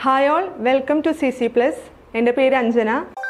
Hi all welcome to C C plus എൻ്റെ പേര് അഞ്ജന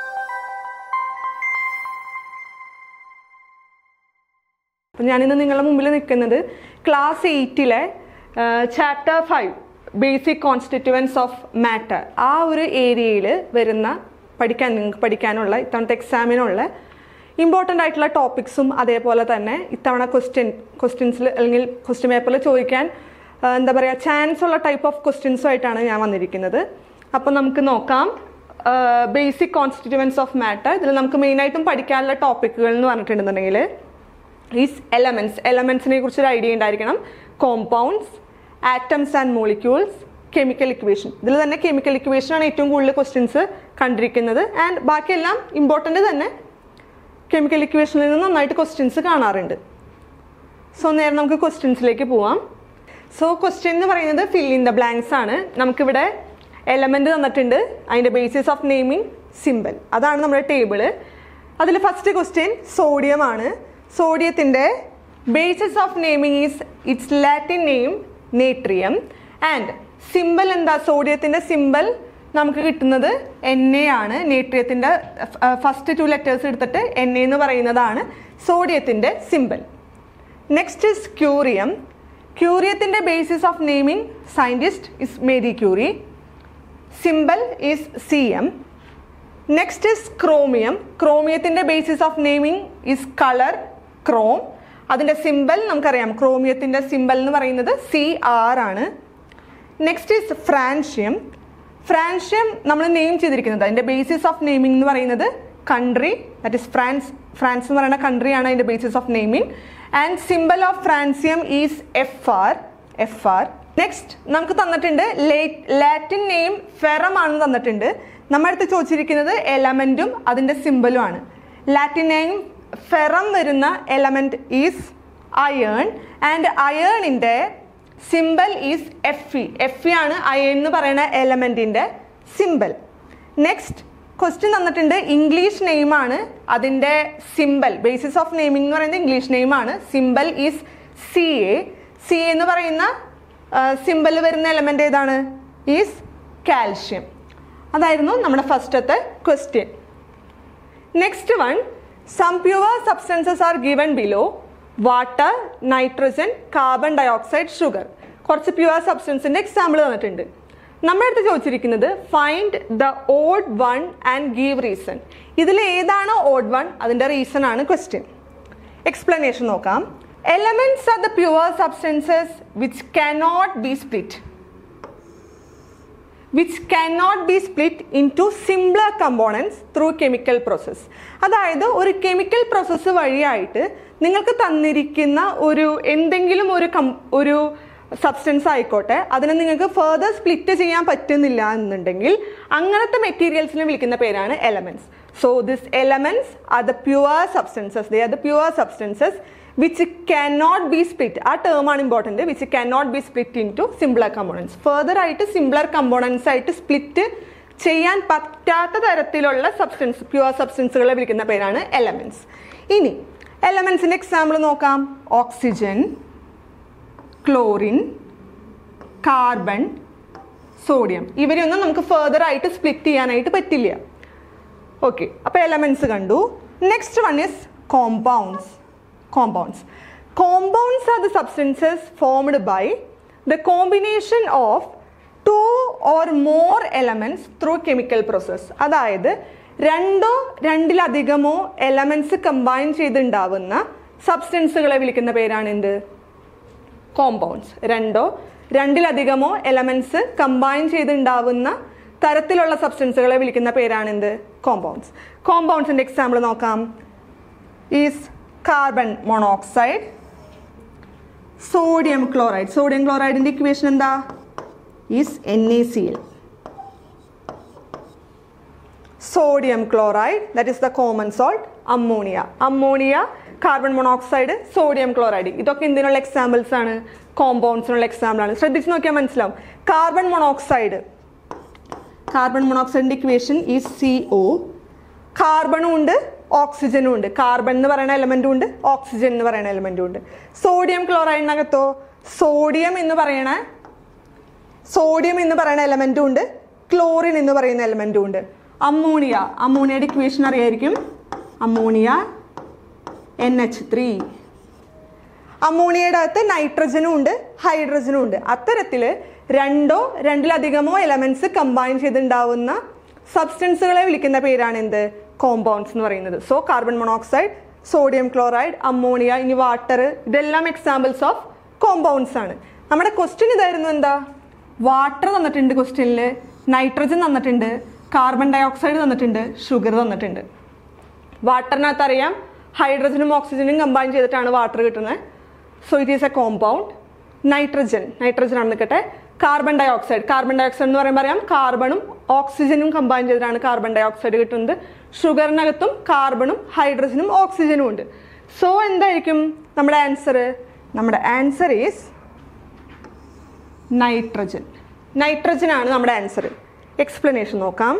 അപ്പം ഞാനിന്ന് നിങ്ങളുടെ മുമ്പിൽ നിൽക്കുന്നത് ക്ലാസ് എയ്റ്റിലെ chapter five basic constituents of matter ആ ഒരു ഏരിയയിൽ വരുന്ന പഠിക്കാൻ നിങ്ങൾക്ക് പഠിക്കാനുള്ള ഇത്തവണത്തെ എക്സാമിനുള്ള ഇമ്പോർട്ടൻ്റ് ആയിട്ടുള്ള ടോപ്പിക്സും അതേപോലെ തന്നെ ഇത്തവണ ക്വസ്റ്റ്യൻ ക്വസ്റ്റ്യൻസിൽ അല്ലെങ്കിൽ ക്വസ്റ്റ്യൻ പേപ്പറിൽ ചോദിക്കാൻ ആ, എന്താ പറയുക ചാൻസ് ഉള്ള ടൈപ്പ് ഓഫ് ക്വസ്റ്റ്യൻസുമായിട്ടാണ് ഞാൻ വന്നിരിക്കുന്നത് അപ്പം നമുക്ക് നോക്കാം ബേസിക് കോൺസ്റ്റിറ്റ്യുവൻസ് ഓഫ് മാറ്റർ ഇതിൽ നമുക്ക് മെയിനായിട്ടും പഠിക്കാനുള്ള ടോപ്പിക്കുകൾ എന്ന് പറഞ്ഞിട്ടുണ്ടെന്നുണ്ടെങ്കിൽ ഈസ് എലമെൻറ്റ്സ് എലമെൻറ്റ്സിനെ കുറിച്ചൊരു ഐഡിയ ഉണ്ടായിരിക്കണം compounds atoms and molecules chemical equation ഇതിൽ തന്നെ കെമിക്കൽ ഇക്വേഷൻ ആണ് ഏറ്റവും കൂടുതൽ ക്വസ്റ്റ്യൻസ് കണ്ടിരിക്കുന്നത് ആൻഡ് ബാക്കിയെല്ലാം ഇമ്പോർട്ടൻ്റ് തന്നെ കെമിക്കൽ ഇക്വേഷനിൽ നിന്ന് നന്നായിട്ട് ക്വസ്റ്റ്യൻസ് കാണാറുണ്ട് സോ നേരെ നമുക്ക് ക്വസ്റ്റ്യൻസിലേക്ക് പോവാം സോ ക്വസ്റ്റ്യൻ എന്ന് പറയുന്നത് ഫിൽ ഇൻ ദ ബ്ലാങ്ക്സ് ആണ് നമുക്കിവിടെ എലമെന്റ് തന്നിട്ടുണ്ട് അതിന്റെ ബേസിസ് ഓഫ് നെയിമിങ് സിമ്പിൾ അതാണ് നമ്മുടെ ടേബിള് അതിൽ ഫസ്റ്റ് ക്വസ്റ്റ്യൻ സോഡിയം ആണ് സോഡിയത്തിന്റെ basis of naming is its Latin name natrium and symbol എന്താ സോഡിയത്തിന്റെ സിമ്പിൾ നമുക്ക് കിട്ടുന്നത് എൻ എ ആണ് നേട്രിയത്തിന്റെ ഫസ്റ്റ് ടു ലെറ്റേഴ്സ് എടുത്തിട്ട് എൻ എ എന്ന് പറയുന്നതാണ് സോഡിയത്തിന്റെ സിമ്പിൾ നെക്സ്റ്റ് ഇസ് ക്യൂറിയം ക്യൂറിയത്തിന്റെ basis of naming scientist is Marie Curie symbol is C M next is chromium ക്രോമിയത്തിന്റെ basis of naming is colour chrome അതിന്റെ symbol നമുക്കറിയാം ക്രോമിയത്തിന്റെ സിമ്പിൾ എന്ന് പറയുന്നത് സി ആർ ആണ് നെക്സ്റ്റ് ഇസ് ഫ്രാൻഷ്യം ഫ്രാൻഷ്യം നമ്മൾ name ചെയ്തിരിക്കുന്നത് അതിന്റെ ബേസിസ് ഓഫ് നെയിമിംഗ് എന്ന് പറയുന്നത് country that is France France എന്ന് പറയുന്ന കൺട്രിയാണ് അതിന്റെ basis of naming and symbol of francium is F R F R next നമുക്ക് തന്നിട്ടുണ്ട് ലാറ്റിൻ നെയിം ഫെറം ആണെന്ന് തന്നിട്ടുണ്ട് നമ്മുടെ അടുത്ത് ചോദിച്ചിരിക്കുന്നത് എലമെന്റും അതിന്റെ സിമ്പിളും ആണ് ലാറ്റിൻ നെയിം ഫെറം വരുന്ന എലമെന്റ് ഈസ് അയേൺ ആൻഡ് അയേണിന്റെ symbol is F E F E ആണ് അയൺ എന്ന് പറയുന്ന എലമെന്റിന്റെ സിമ്പിൾ നെക്സ്റ്റ് ക്വസ്റ്റ്യൻ തന്നിട്ടുണ്ട് ഇംഗ്ലീഷ് നെയിം ആണ് അതിന്റെ സിമ്പിൾ ബേസിസ് ഓഫ് നെയിമിംഗ് എന്ന് പറയുന്നത് ഇംഗ്ലീഷ് നെയിം ആണ് symbol is C A C എന്ന് പറയുന്ന സിമ്പിൾ വരുന്ന എലമെന്റ് ഏതാണ് ഈസ് കാൽഷ്യം അതായിരുന്നു നമ്മുടെ ഫസ്റ്റത്തെ question next one some pure substances are given below water nitrogen carbon dioxide sugar കുറച്ച് പ്യുവർ സബ്സ്റ്റൻസിന്റെ എക്സാമ്പിൾ തന്നിട്ടുണ്ട് നമ്മുടെ അടുത്ത് ചോദിച്ചിരിക്കുന്നത് find the odd one and give reason ഇതിൽ ഏതാണ് ഓഡ് വൺ അതിന്റെ റീസൺ ആണ് ക്വസ്റ്റ്യൻ എക്സ്പ്ലനേഷൻ നോക്കാം elements are the pure substances which cannot be split which cannot be split into simpler components through chemical process അതായത് ഒരു chemical process വഴിയായിട്ട് നിങ്ങൾക്ക് തന്നിരിക്കുന്ന ഒരു എന്തെങ്കിലും ഒരു കം ഒരു സബ്സ്റ്റൻസ് ആയിക്കോട്ടെ അതിനെ നിങ്ങൾക്ക് ഫെർദർ സ്പ്ലിറ്റ് ചെയ്യാൻ പറ്റുന്നില്ല എന്നുണ്ടെങ്കിൽ അങ്ങനത്തെ മെറ്റീരിയൽസിനെ വിളിക്കുന്ന പേരാണ് elements so this elements are the pure substances they are the pure substances which cannot be split ആ ടേം ആണ് important which cannot be split into simpler components further ആയിട്ട് സിംപ്ലർ കമ്പോണൻസ് ആയിട്ട് സ്പ്ലിറ്റ് ചെയ്യാൻ പറ്റാത്ത തരത്തിലുള്ള substance pure സബ്സ്റ്റൻസുകളെ വിളിക്കുന്ന പേരാണ് elements ഇനി എലമെന്റ്സിന്റെ എക്സാമ്പിൾ നോക്കാം ഓക്സിജൻ ക്ലോറിൻ കാർബൺ സോഡിയം ഇവരെയൊന്നും നമുക്ക് ഫെർദർ ആയിട്ട് സ്പ്ലിറ്റ് ചെയ്യാനായിട്ട് പറ്റില്ല ഓക്കെ അപ്പോൾ എലമെന്റ്സ് കണ്ടു next one is compounds compounds. Compounds are the substances formed by the combination of two or more elements through chemical process. അതായത് രണ്ടോ രണ്ടിലധികമോ എലമെന്റ്സ് കമ്പൈൻ ചെയ്തുണ്ടാവുന്ന സബ്സ്റ്റൻസുകളെ വിളിക്കുന്ന പേരാണ് എന്ത് കോമ്പൗണ്ട്സ് രണ്ടോ രണ്ടിലധികമോ എലമെന്റ്സ് കമ്പൈൻ ചെയ്തുണ്ടാവുന്ന തരത്തിലുള്ള സബ്സ്റ്റൻസുകളെ വിളിക്കുന്ന പേരാണ് എന്ത് കോമ്പൗണ്ട്സ് കോമ്പൗണ്ട്സിന്റെ എക്സാമ്പിൾ നോക്കാം is carbon monoxide sodium chloride sodium ക്ലോറൈഡിന്റെ ഇക്വേഷൻ എന്താ is N A C L sodium chloride that is the common salt ammonia ammonia carbon monoxide sodium chloride ഇതൊക്കെ എന്തിനുള്ള എക്സാമ്പിൾസ് ആണ് കോമ്പൗണ്ട്സിനുള്ള എക്സാമ്പിൾ ആണ് ശ്രദ്ധിച്ച് നോക്കിയാൽ മനസ്സിലാവും കാർബൺ മോണോക്സൈഡ് കാർബൺ മോണോക്സൈഡിന്റെ ഇക്വേഷൻ ഈസ് സി ഒ കാർബണും ഉണ്ട് ഓക്സിജനും ഉണ്ട് കാർബൺ എന്ന് പറയുന്ന എലമെന്റും ഉണ്ട് ഓക്സിജൻ എന്ന് പറയുന്ന എലമെന്റും ഉണ്ട് സോഡിയം ക്ലോറൈഡിനകത്തോ സോഡിയം എന്ന് പറയണ സോഡിയം എന്ന് പറയുന്ന എലമെന്റും ഉണ്ട് ക്ലോറിൻ എന്ന് പറയുന്ന എലമെൻറ്റും ഉണ്ട് അമ്മോണിയ അമ്മോണിയയുടെ ഇക്വേഷൻ അറിയായിരിക്കും അമ്മോണിയ എൻ എച്ച് ത്രീ അമ്മോണിയയുടെ അകത്ത് നൈട്രജനും ഉണ്ട് ഹൈഡ്രജനും ഉണ്ട് അത്തരത്തിൽ രണ്ടോ രണ്ടിലധികമോ എലമെന്റ്സ് കമ്പൈൻ ചെയ്തുണ്ടാവുന്ന സബ്സ്റ്റൻസുകളെ വിളിക്കുന്ന പേരാണ് എന്ത് കോമ്പൗണ്ട്സ് എന്ന് പറയുന്നത് so carbon monoxide sodium chloride ammonia ഇനി വാട്ടർ ഇതെല്ലാം എക്സാമ്പിൾസ് ഓഫ് കോമ്പൗണ്ട്സ് ആണ് നമ്മുടെ ക്വസ്റ്റ്യൻ ഇതായിരുന്നു എന്താ വാട്ടർ തന്നിട്ടുണ്ട് ക്വസ്റ്റ്യനിൽ നൈട്രജൻ തന്നിട്ടുണ്ട് കാർബൺ ഡൈ ഓക്സൈഡ് തന്നിട്ടുണ്ട് ഷുഗർ തന്നിട്ടുണ്ട് വാട്ടറിനകത്ത് അറിയാം ഹൈഡ്രജനും ഓക്സിജനും കമ്പൈൻ ചെയ്തിട്ടാണ് വാട്ടർ കിട്ടുന്നത് so it is a compound nitrogen nitrogen ആണ് നിൽക്കട്ടെ carbon dioxide carbon dioxide എന്ന് പറയുമ്പോൾ അറിയാം കാർബണും ഓക്സിജനും കമ്പൈൻ ചെയ്തിട്ടാണ് കാർബൺ ഡൈ ഓക്സൈഡ് കിട്ടുന്നത് ഷുഗറിനകത്തും കാർബണും ഹൈഡ്രജനും ഓക്സിജനും ഉണ്ട് സോ എന്തായിരിക്കും നമ്മുടെ ആൻസർ നമ്മുടെ ആൻസർ ഈസ് നൈട്രജൻ നൈട്രജൻ ആണ് നമ്മുടെ ആൻസർ എക്സ്പ്ലനേഷൻ നോക്കാം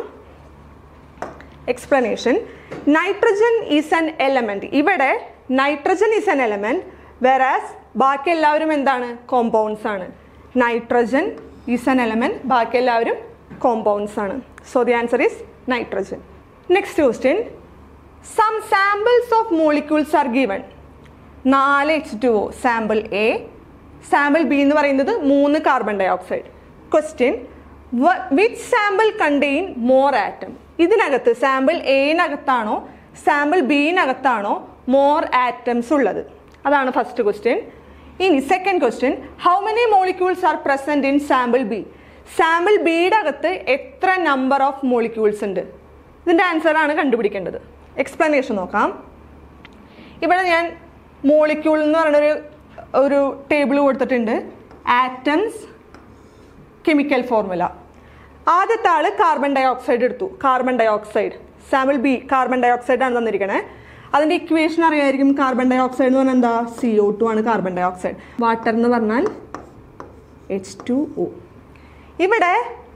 explanation nitrogen is an element ഇവിടെ nitrogen is an element whereas ബാക്കി എല്ലാവരും എന്താണ് കോമ്പൗണ്ട്സ് ആണ് നൈട്രജൻ ഈസ് ആൻ എലമെന്റ് ബാക്കി എല്ലാവരും കോമ്പൗണ്ട്സ് ആണ് so the answer is nitrogen next question some samples of molecules are given നാല് H two O sample A sample B എന്ന് പറയുന്നത് മൂന്ന് carbon dioxide question which sample contain more atom ഇതിനകത്ത് sample എയിനകത്താണോ sample ബിയിനകത്താണോ more atoms ഉള്ളത് അതാണ് first question ഇനി second question how many molecules are present in sample B sample ബിയുടെ അകത്ത് എത്ര നമ്പർ ഓഫ് മോളിക്യൂൾസ് ഉണ്ട് ഇതിൻ്റെ ആൻസർ ആണ് കണ്ടുപിടിക്കേണ്ടത് എക്സ്പ്ലനേഷൻ നോക്കാം ഇവിടെ ഞാൻ മോളിക്യൂൾ എന്ന് പറയുന്ന ഒരു ഒരു ടേബിൾ കൊടുത്തിട്ടുണ്ട് ആറ്റംസ് കെമിക്കൽ ഫോർമുല ആദ്യത്തെ ആള് കാർബൺ ഡൈ ഓക്സൈഡ് എടുത്തു carbon dioxide sample B carbon dioxide ആണ് തന്നിരിക്കണേ അതിന്റെ ഇക്വേഷൻ അറിയായിരിക്കും കാർബൺ ഡൈ ഓക്സൈഡ് എന്ന് പറഞ്ഞാൽ എന്താ സി ഒ ടു ആണ് കാർബൺ ഡൈ ഓക്സൈഡ് വാട്ടർ എന്ന് പറഞ്ഞാൽ എച്ച് ടു ഒ ഇവിടെ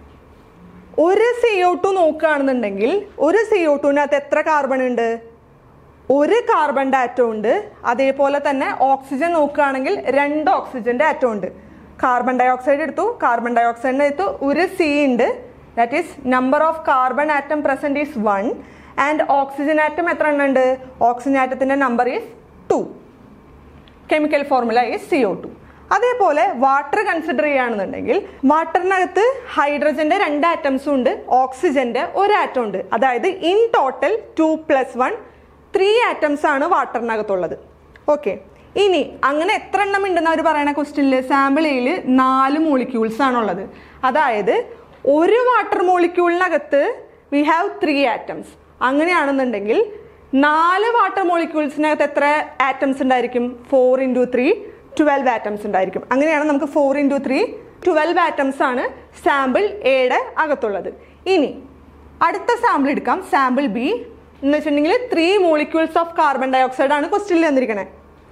ഒരു സി ഒ ടു നോക്കുകയാണെന്നുണ്ടെങ്കിൽ ഒരു സി ഒ ടുവിനകത്ത് എത്ര കാർബൺ ഉണ്ട് ഒരു കാർബണിന്റെ ആറ്റം ഉണ്ട് അതേപോലെ തന്നെ ഓക്സിജൻ നോക്കുകയാണെങ്കിൽ രണ്ട് ഓക്സിജന്റെ ആറ്റം ഉണ്ട് കാർബൺ ഡൈ ഓക്സൈഡ് എടുത്തു കാർബൺ ഡൈ ഓക്സൈഡിന്റെ എടുത്തു ഒരു സി ഉണ്ട് that is number of carbon atom present is one and oxygen atom എത്ര എണ്ണം ഉണ്ട് ഓക്സിജൻ ആറ്റത്തിന്റെ number is two chemical formula is C O two അതേപോലെ വാട്ടർ കൺസിഡർ ചെയ്യുകയാണെന്നുണ്ടെങ്കിൽ വാട്ടറിനകത്ത് ഹൈഡ്രജന്റെ രണ്ട് ആറ്റംസും ഉണ്ട് ഓക്സിജന്റെ ഒരു ആറ്റം ഉണ്ട് അതായത് in total two plus one three atoms ആണ് വാട്ടറിനകത്തുള്ളത് ഓക്കെ ഇനി അങ്ങനെ എത്ര എണ്ണം ഉണ്ടെന്ന് അവർ പറയുന്ന ക്വസ്റ്റ്യനിൽ സാമ്പിൾ എയിൽ നാല് മോളിക്യൂൾസ് ആണുള്ളത് അതായത് ഒരു വാട്ടർ മോളിക്യൂളിനകത്ത് വി ഹാവ് ത്രീ ആറ്റംസ് അങ്ങനെയാണെന്നുണ്ടെങ്കിൽ നാല് വാട്ടർ മോളിക്യൂൾസിനകത്ത് എത്ര ആറ്റംസ് ഉണ്ടായിരിക്കും four into three twelve atoms ഉണ്ടായിരിക്കും അങ്ങനെയാണ് നമുക്ക് four into three twelve atoms ആണ് സാമ്പിൾ എയുടെ അകത്തുള്ളത് ഇനി അടുത്ത സാമ്പിൾ എടുക്കാം സാമ്പിൾ ബി എന്ന് വെച്ചിട്ടുണ്ടെങ്കിൽ three molecules of carbon dioxide ആണ് ക്വസ്റ്റ്യനിൽ തന്നിരിക്കണേ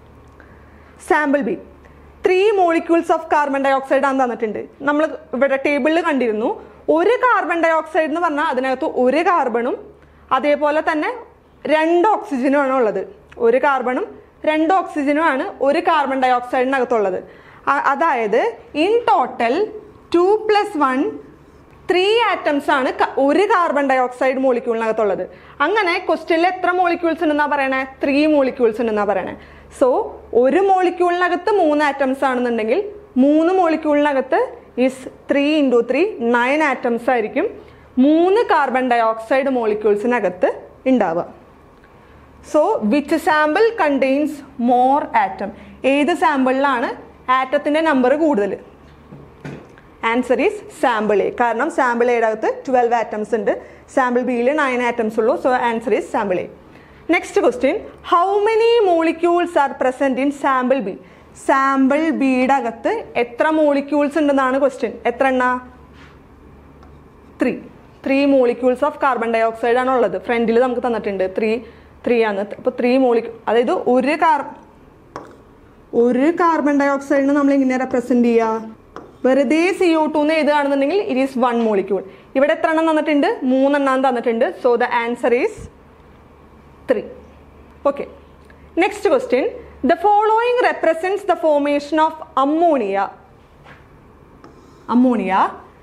sample B three molecules of carbon dioxide ആണ് തന്നിട്ടുണ്ട് നമ്മൾ ഇവിടെ ടേബിളിൽ കണ്ടിരുന്നു ഒരു കാർബൺ ഡൈ ഓക്സൈഡ് എന്ന് പറഞ്ഞാൽ അതിനകത്ത് ഒരു കാർബണും അതേപോലെ തന്നെ രണ്ട് ഓക്സിജനും ആണ് ഉള്ളത് ഒരു കാർബണും രണ്ട് ഓക്സിജനും ആണ് ഒരു കാർബൺ ഡൈ ഓക്സൈഡിനകത്തുള്ളത് അ- അതായത് in total two plus one three atoms ആണ് ക- ഒരു കാർബൺ ഡൈ ഓക്സൈഡ് മോളിക്യൂളിനകത്തുള്ളത് അങ്ങനെ ക്വസ്റ്റ്യനിൽ എത്ര മോളിക്യൂൾസ് ഉണ്ടെന്നാ പറയണേ ത്രീ മോളിക്യൂൾസ് ഉണ്ടെന്നാ പറയണേ സോ ഒരു മോളിക്യൂളിനകത്ത് മൂന്ന് ആറ്റംസ് ആണെന്നുണ്ടെങ്കിൽ മൂന്ന് മോളിക്യൂളിനകത്ത് is three into three nine atoms ആയിരിക്കും മൂന്ന് കാർബൺ ഡൈ ഓക്സൈഡ് മോളിക്യൂൾസിനകത്ത് ഉണ്ടാവുക so which sample contains more atom ഏത് സാമ്പിളിലാണ് ആറ്റത്തിന്റെ നമ്പർ കൂടുതൽ ആൻസർ ഈസ് സാമ്പിൾ എ കാരണം സാമ്പിൾ എയുടെ അകത്ത് ട്വൽവ് ആറ്റംസ് ഉണ്ട് സാമ്പിൾ ബിയിൽ നയൻ ആറ്റംസ് ഉള്ളൂ so answer is sample A next question how many molecules are present in sample B sample ബിയുടെ അകത്ത് എത്ര മോളിക്യൂൾസ് ഉണ്ടെന്നാണ് ക്വസ്റ്റ്യൻ എത്ര എണ്ണ three three molecules of carbon dioxide ആണ് ഉള്ളത് ഫ്രണ്ടിൽ നമുക്ക് തന്നിട്ടുണ്ട് ത്രീ ത്രീ ആണ് അപ്പോൾ ത്രീ മോളിക്യൂ അതായത് ഒരു കാർ ഒരു കാർബൺ ഡൈ ഓക്സൈഡിനെ നമ്മൾ എങ്ങനെ റെപ്രസെന്റ് ചെയ്യുക വെറുതെ സി ഒ ടു എന്ന് എഴുതുകയാണെന്നുണ്ടെങ്കിൽ ഇറ്റ് ഈസ് വൺ മോളിക്യൂൾ ഇവിടെ എത്ര എണ്ണം തന്നിട്ടുണ്ട് മൂന്നെണ്ണം തന്നിട്ടുണ്ട് so the answer is three okay next question the following represents the formation of ammonia ammonia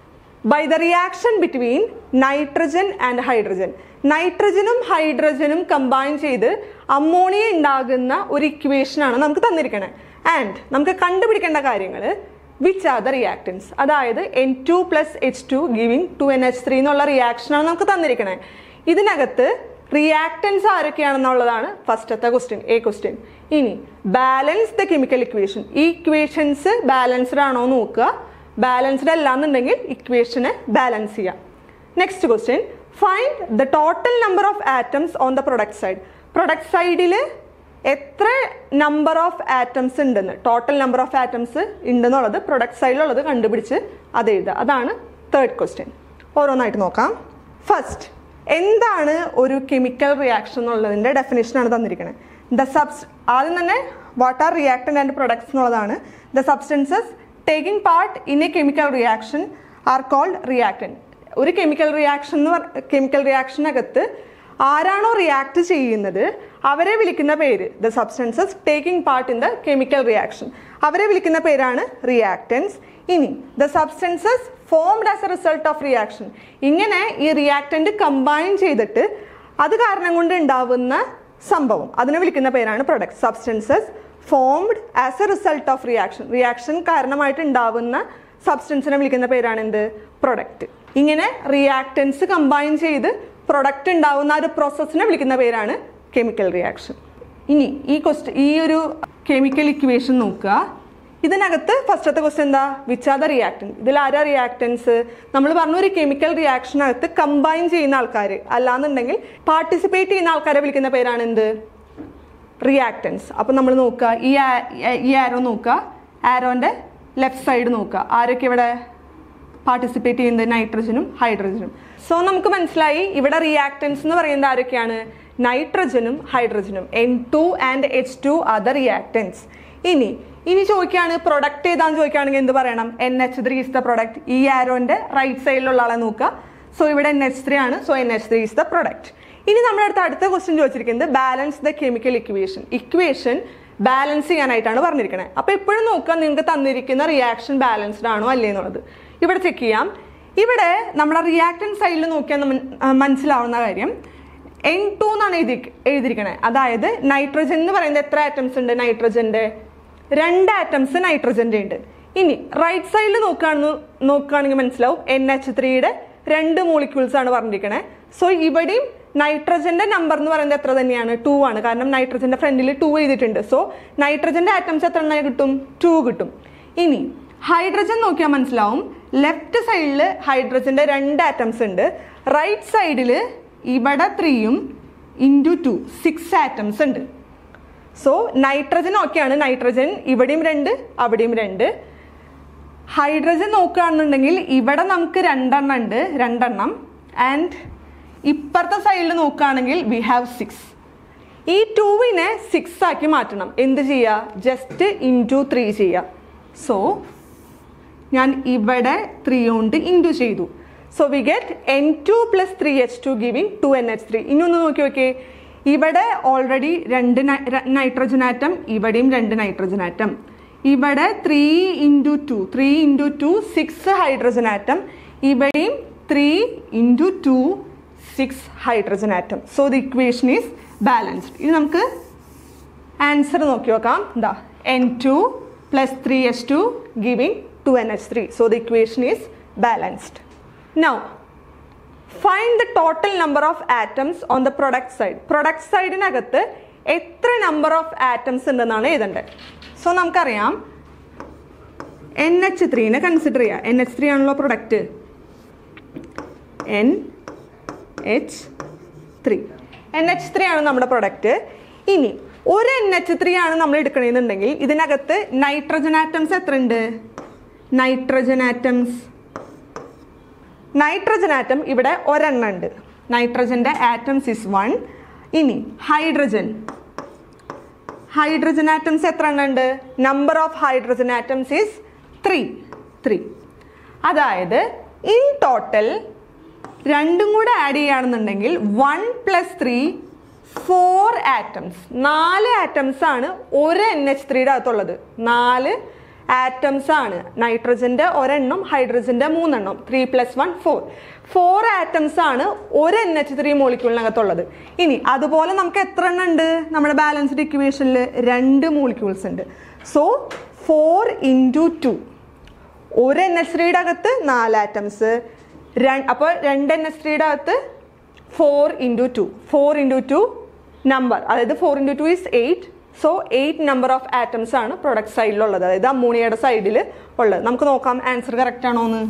by the reaction between nitrogen and hydrogen നൈട്രജനും ഹൈഡ്രജനും കമ്പൈൻ ചെയ്ത് അമ്മോണിയ ഉണ്ടാകുന്ന ഒരു ഇക്വേഷനാണ് നമുക്ക് തന്നിരിക്കണേ ആൻഡ് നമുക്ക് കണ്ടുപിടിക്കേണ്ട കാര്യങ്ങൾ വിച്ച് ആർ ദ റിയാക്ടൻസ് അതായത് N two plus H two giving two N H three എന്നുള്ള റിയാക്ഷനാണ് നമുക്ക് തന്നിരിക്കണേ ഇതിനകത്ത് റിയാക്ടൻസ് ആരൊക്കെയാണെന്നുള്ളതാണ് ഫസ്റ്റത്തെ ക്വസ്റ്റ്യൻ എ ക്വസ്റ്റ്യൻ ഇനി ബാലൻസ് ദ കെമിക്കൽ ഇക്വേഷൻ ഈ ഇക്വേഷൻസ് ബാലൻസ്ഡ് ആണോ എന്ന് നോക്കുക ബാലൻസ്ഡ് അല്ലാന്നുണ്ടെങ്കിൽ ഇക്വേഷനെ ബാലൻസ് ചെയ്യാം next question find the total number of atoms on the product side product സൈഡിൽ എത്ര നമ്പർ ഓഫ് ആറ്റംസ് ഉണ്ടെന്ന് ടോട്ടൽ നമ്പർ ഓഫ് ആറ്റംസ് ഉണ്ടെന്നുള്ളത് പ്രൊഡക്റ്റ് സൈഡിലുള്ളത് കണ്ടുപിടിച്ച് അത് എഴുതുക അതാണ് തേർഡ് ക്വസ്റ്റ്യൻ ഓരോന്നായിട്ട് നോക്കാം ഫസ്റ്റ് എന്താണ് ഒരു കെമിക്കൽ റിയാക്ഷൻ എന്നുള്ളതിൻ്റെ ഡെഫിനേഷനാണ് തന്നിരിക്കുന്നത് ദ സബ്സ് ആദ്യം തന്നെ what are reactant and products എന്നുള്ളതാണ് the substances taking part in a chemical reaction are called reactant ഒരു കെമിക്കൽ റിയാക്ഷൻ എന്ന് കെമിക്കൽ റിയാക്ഷനകത്ത് ആരാണോ റിയാക്ട് ചെയ്യുന്നത് അവരെ വിളിക്കുന്ന പേര് the substances taking part in the chemical reaction അവരെ വിളിക്കുന്ന പേരാണ് റിയാക്ടൻസ് ഇനി the substances formed as a result of reaction ഇങ്ങനെ ഈ റിയാക്ടന്റ് കമ്പൈൻ ചെയ്തിട്ട് അത് കാരണം കൊണ്ട് ഉണ്ടാവുന്ന സംഭവം അതിനെ വിളിക്കുന്ന പേരാണ് product substances formed as a result of reaction reaction കാരണമായിട്ട് ഉണ്ടാവുന്ന സബ്സ്റ്റൻസിനെ വിളിക്കുന്ന പേരാണ് എന്ത് പ്രൊഡക്റ്റ് ഇങ്ങനെ റിയാക്ടൻസ് കമ്പൈൻ ചെയ്ത് പ്രൊഡക്റ്റ് ഉണ്ടാവുന്ന ആ ഒരു പ്രോസസ്സിനെ വിളിക്കുന്ന പേരാണ് കെമിക്കൽ റിയാക്ഷൻ ഇനി ഈ ക്വസ്റ്റ് ഈ ഒരു കെമിക്കൽ ഇക്വേഷൻ നോക്കുക ഇതിനകത്ത് ഫസ്റ്റത്തെ ക്വസ്റ്റ്യൻ എന്താ വിച്ച് ആർ ദ റിയാക്ടൻ ഇതിൽ ആരാ റിയാക്ടൻസ് നമ്മൾ പറഞ്ഞു ഒരു കെമിക്കൽ റിയാക്ഷനകത്ത് കമ്പൈൻ ചെയ്യുന്ന ആൾക്കാർ അല്ലാന്നുണ്ടെങ്കിൽ പാർട്ടിസിപ്പേറ്റ് ചെയ്യുന്ന ആൾക്കാരെ വിളിക്കുന്ന പേരാണ് എന്ത് റിയാക്ടൻസ് അപ്പം നമ്മൾ നോക്കുക ഈ ആ- ഈ ആരോ നോക്കുക ആരോൻ്റെ ലെഫ്റ്റ് സൈഡ് നോക്കുക ആരൊക്കെ ഇവിടെ പാർട്ടിസിപ്പേറ്റ് ചെയ്യുന്നത് നൈട്രജനും ഹൈഡ്രജനും സോ നമുക്ക് മനസ്സിലായി ഇവിടെ റിയാക്ടൻസ് എന്ന് പറയുന്നത് ആരൊക്കെയാണ് നൈട്രജനും ഹൈഡ്രജനും N two and H two other reactants ഇനി ഇനി ചോദിക്കുകയാണ് പ്രൊഡക്റ്റ് ഏതാന്ന് ചോദിക്കുകയാണെങ്കിൽ എന്ത് പറയണം N H three is the product ഈ ആരോന്റെ റൈറ്റ് സൈഡിലുള്ള ആളെ നോക്കുക സോ ഇവിടെ എൻ എച്ച് ത്രീ ആണ് so N H three is the product ഇനി നമ്മുടെ അടുത്ത അടുത്ത ക്വസ്റ്റ്യൻ ചോദിച്ചിരിക്കുന്നത് balance the chemical equation equation balance ചെയ്യാനായിട്ടാണ് പറഞ്ഞിരിക്കുന്നത് അപ്പോൾ എപ്പോഴും നോക്കുക നിങ്ങൾക്ക് തന്നിരിക്കുന്ന റിയാക്ഷൻ ബാലൻസ്ഡ് ആണോ അല്ലേ എന്നുള്ളത് ഇവിടെ ചെക്ക് ചെയ്യാം ഇവിടെ നമ്മുടെ റിയാക്ടൻ സൈഡിൽ നോക്കിയാൽ നമ്മ- ആ, മനസ്സിലാവുന്ന കാര്യം എൻ ടു എന്നാണ് എഴുതി എഴുതിയിരിക്കണത് അതായത് നൈട്രജൻ എന്ന് പറയുന്നത് എത്ര ആറ്റംസ് ഉണ്ട് നൈട്രജന്റെ രണ്ട് ആറ്റംസ് നൈട്രജന്റെ ഉണ്ട് ഇനി റൈറ്റ് സൈഡിൽ നോക്കുകയാണെന്ന് നോക്കുകയാണെങ്കിൽ മനസ്സിലാവും എൻ എച്ച് ത്രീയുടെ രണ്ട് മോളിക്യൂൾസ് ആണ് പറഞ്ഞിരിക്കണേ സോ ഇവിടെയും നൈട്രജന്റെ നമ്പർ എന്ന് പറയുന്നത് എത്ര തന്നെയാണ് ടു ആണ് കാരണം നൈട്രജന്റെ ഫ്രണ്ടിൽ ടു ചെയ്തിട്ടുണ്ട് സോ നൈട്രജന്റെ ആറ്റംസ് എത്ര എണ്ണം കിട്ടും ടു കിട്ടും ഇനി ഹൈഡ്രജൻ നോക്കിയാൽ മനസ്സിലാവും ലെഫ്റ്റ് സൈഡിൽ ഹൈഡ്രജന്റെ രണ്ട് ആറ്റംസ് ഉണ്ട് റൈറ്റ് സൈഡിൽ ഇവിടെ ത്രീയും ഇൻറ്റു ടു സിക്സ് ആറ്റംസ് ഉണ്ട് സോ നൈട്രജൻ ഓക്കെയാണ് നൈട്രജൻ ഇവിടെയും രണ്ട് അവിടെയും രണ്ട് ഹൈഡ്രജൻ നോക്കുകയാണെന്നുണ്ടെങ്കിൽ ഇവിടെ നമുക്ക് രണ്ടെണ്ണം ഉണ്ട് രണ്ടെണ്ണം ആൻഡ് ഇപ്പുറത്തെ സൈഡിൽ നോക്കുകയാണെങ്കിൽ വി ഹാവ് സിക്സ് ഈ ടൂവിനെ സിക്സ് ആക്കി മാറ്റണം എന്ത് ചെയ്യുക ജസ്റ്റ് ഇൻറ്റു ത്രീ ചെയ്യുക സോ ഞാൻ ഇവിടെ ത്രീ കൊണ്ട് ഇൻറ്റു ചെയ്തു so we get N two plus three H two giving two N H three ഇനി ഒന്ന് നോക്കി നോക്കിയേ ഇവിടെ ഓൾറെഡി രണ്ട് നൈട്രജൻ ആറ്റം ഇവിടെയും രണ്ട് നൈട്രജൻ ആറ്റം ഇവിടെ three into two three into two six hydrogen atom ഇവിടെയും three into two six hydrogen atom so the equation is balanced ഇനി നമുക്ക് ആൻസർ നോക്കി നോക്കാം എന്താ N two plus three H two giving two N H three so the equation is balanced now find the total number of atoms on the product side product സൈഡിനകത്ത് എത്ര number of atoms ഉണ്ടെന്നാണ് എഴുതേണ്ടത് so നമുക്കറിയാം N H ത്രീനെ consider ചെയ്യുക N H three ആണല്ലോ product N H three N H three ആണ് നമ്മുടെ പ്രൊഡക്റ്റ് ഇനി ഒരു എൻ എച്ച് ത്രീ ആണ് നമ്മൾ എടുക്കണമെന്നുണ്ടെങ്കിൽ ഇതിനകത്ത് നൈട്രജൻ ആറ്റംസ് എത്ര ഉണ്ട് നൈട്രജൻ ആറ്റംസ് നൈട്രജൻ ആറ്റം ഇവിടെ ഒരെണ്ണം ഉണ്ട് നൈട്രജൻ്റെ ആറ്റംസ് ഇസ് വൺ ഇനി ഹൈഡ്രജൻ ഹൈഡ്രജൻ ആറ്റംസ് എത്ര എണ്ണം ഉണ്ട് number of hydrogen atoms is three three അതായത് ഇൻ ടോട്ടൽ രണ്ടും കൂടെ ആഡ് ചെയ്യുകയാണെന്നുണ്ടെങ്കിൽ one plus three four atoms നാല് ആറ്റംസ് ആണ് ഒരു എൻ എച്ച് ത്രീയുടെ അകത്തുള്ളത് നാല് ആറ്റംസ് ആണ് നൈട്രജന്റെ ഒരെണ്ണം ഹൈഡ്രജന്റെ മൂന്നെണ്ണം three plus one four four atoms ആണ് ഒരു എൻ എച്ച് ത്രീ മോളിക്യൂളിനകത്തുള്ളത് ഇനി അതുപോലെ നമുക്ക് എത്ര എണ്ണം ഉണ്ട് നമ്മുടെ ബാലൻസ്ഡ് ഇക്വേഷനിൽ രണ്ട് മോളിക്യൂൾസ് ഉണ്ട് സോ ഫോർ ഇൻറ്റു ടു ഒരു എൻ എച്ച് ത്രീയുടെ അകത്ത് നാല് ആറ്റംസ് അപ്പോൾ രണ്ട് എൻ എച്ച് ത്രീയുടെ അകത്ത് four into two four into two number അതായത് four into two is eight so eight number of atoms ആണ് പ്രൊഡക്റ്റ് സൈഡിലുള്ളത് അതായത് അമോണിയയുടെ സൈഡിൽ ഉള്ളത് നമുക്ക് നോക്കാം ആൻസർ കറക്റ്റ് ആണോ എന്ന്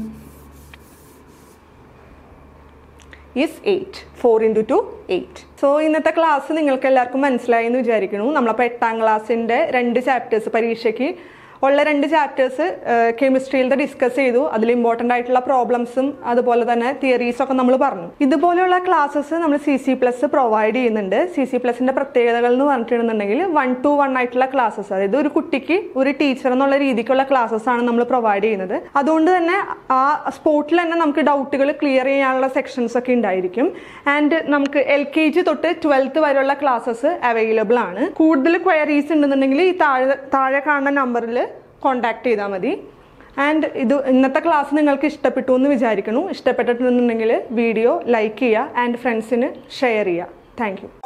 is eight four into two eight so ഇന്നത്തെ ക്ലാസ് നിങ്ങൾക്ക് എല്ലാവർക്കും മനസ്സിലായി എന്ന് വിചാരിക്കുന്നു നമ്മളപ്പോൾ എട്ടാം ക്ലാസ്സിൻ്റെ രണ്ട് ചാപ്റ്റേഴ്സ് പരീക്ഷയ്ക്ക് ഉള്ള രണ്ട് ചാപ്റ്റേഴ്സ് കെമിസ്ട്രിയിലത്തെ ഡിസ്കസ് ചെയ്തു അതിൽ ഇമ്പോർട്ടൻ്റ് ആയിട്ടുള്ള പ്രോബ്ലംസും അതുപോലെ തന്നെ തിയറീസ് ഒക്കെ നമ്മൾ പറഞ്ഞു ഇതുപോലെയുള്ള ക്ലാസ്സസ് നമ്മൾ സി സി പ്ലസ് പ്രൊവൈഡ് ചെയ്യുന്നുണ്ട് സി സി പ്ലസിൻ്റെ പ്രത്യേകതകൾ എന്ന് പറഞ്ഞിട്ടുണ്ടെന്നുണ്ടെങ്കിൽ വൺ ടു വൺ ആയിട്ടുള്ള ക്ലാസ്സസ് അതായത് ഒരു കുട്ടിക്ക് ഒരു ടീച്ചർ എന്നുള്ള രീതിക്കുള്ള ക്ലാസ്സസ് ആണ് നമ്മൾ പ്രൊവൈഡ് ചെയ്യുന്നത് അതുകൊണ്ട് തന്നെ ആ സ്പോട്ടിൽ തന്നെ നമുക്ക് ഡൗട്ടുകൾ ക്ലിയർ ചെയ്യാനുള്ള സെക്ഷൻസ് ഒക്കെ ഉണ്ടായിരിക്കും ആൻഡ് നമുക്ക് എൽ കെ ജി തൊട്ട് ട്വൽത്ത് വരെയുള്ള ക്ലാസ്സസ് അവൈലബിൾ ആണ് കൂടുതൽ ക്വയറീസ് ഉണ്ടെന്നുണ്ടെങ്കിൽ ഈ താഴെ താഴെ കാണുന്ന നമ്പറിൽ കോൺടാക്ട് ചെയ്താൽ മതി ആൻഡ് ഇത് ഇന്നത്തെ ക്ലാസ് നിങ്ങൾക്ക് ഇഷ്ടപ്പെട്ടു എന്ന് വിചാരിക്കുന്നു ഇഷ്ടപ്പെട്ടിട്ടുണ്ടെന്നുണ്ടെങ്കിൽ വീഡിയോ ലൈക്ക് ചെയ്യുക ആൻഡ് ഫ്രണ്ട്സിന് ഷെയർ ചെയ്യുക താങ്ക്